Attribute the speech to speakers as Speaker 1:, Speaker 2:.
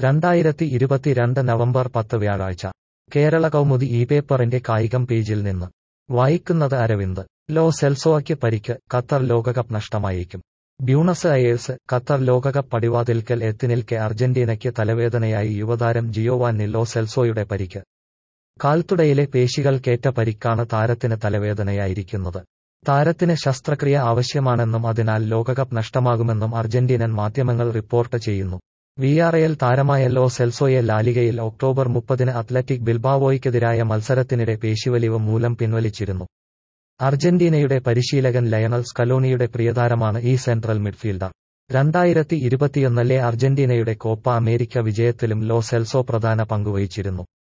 Speaker 1: രണ്ടായിരത്തി ഇരുപത്തിരണ്ട് നവംബർ പത്ത് വ്യാഴാഴ്ച കേരള കൗമുദി ഈ പേപ്പറിന്റെ കായികം പേജിൽ നിന്ന് വായിക്കുന്നത് അരവിന്ദ് ലോ സെൽസോയ്ക്ക് പരിക്ക് ഖത്തർ ലോകകപ്പ് നഷ്ടമായേക്കും ബ്യൂണസ് അയേഴ്സ് ഖത്തർ ലോകകപ്പ് പടിവാതിൽക്കൽ എത്തിനിൽക്കെ അർജന്റീനയ്ക്ക് തലവേദനയായി യുവതാരം ജിയോവാനി ലോ സെൽസോയുടെ പരിക്ക് കാൽത്തുടയിലെ പേശികൾക്കേറ്റ പരിക്കാണ് താരത്തിന് തലവേദനയായിരിക്കുന്നത് താരത്തിന് ശസ്ത്രക്രിയ ആവശ്യമാണെന്നും അതിനാൽ ലോകകപ്പ് നഷ്ടമാകുമെന്നും അർജന്റീനൻ മാധ്യമങ്ങൾ റിപ്പോർട്ട് ചെയ്യുന്നു വിആർഎൽ താരമായ ലോ സെൽസോയെ ലാലിഗയിൽ ഒക്ടോബർ മുപ്പതിന് അത്ലറ്റിക് ബിൽബാവോയ്ക്കെതിരായ മത്സരത്തിനിടെ പേശിവലിവ് മൂലം പിൻവലിച്ചിരുന്നു അർജന്റീനയുടെ പരിശീലകൻ ലയണൽ സ്കലോണിയുടെ പ്രിയതാരമാണ് ഈ സെൻട്രൽ മിഡ്ഫീൽഡർ രണ്ടായിരത്തി ഇരുപത്തിയൊന്നിലെ അർജന്റീനയുടെ കോപ്പ അമേരിക്ക വിജയത്തിലും ലോ സെൽസോ പ്രധാന പങ്കുവഹിച്ചിരുന്നു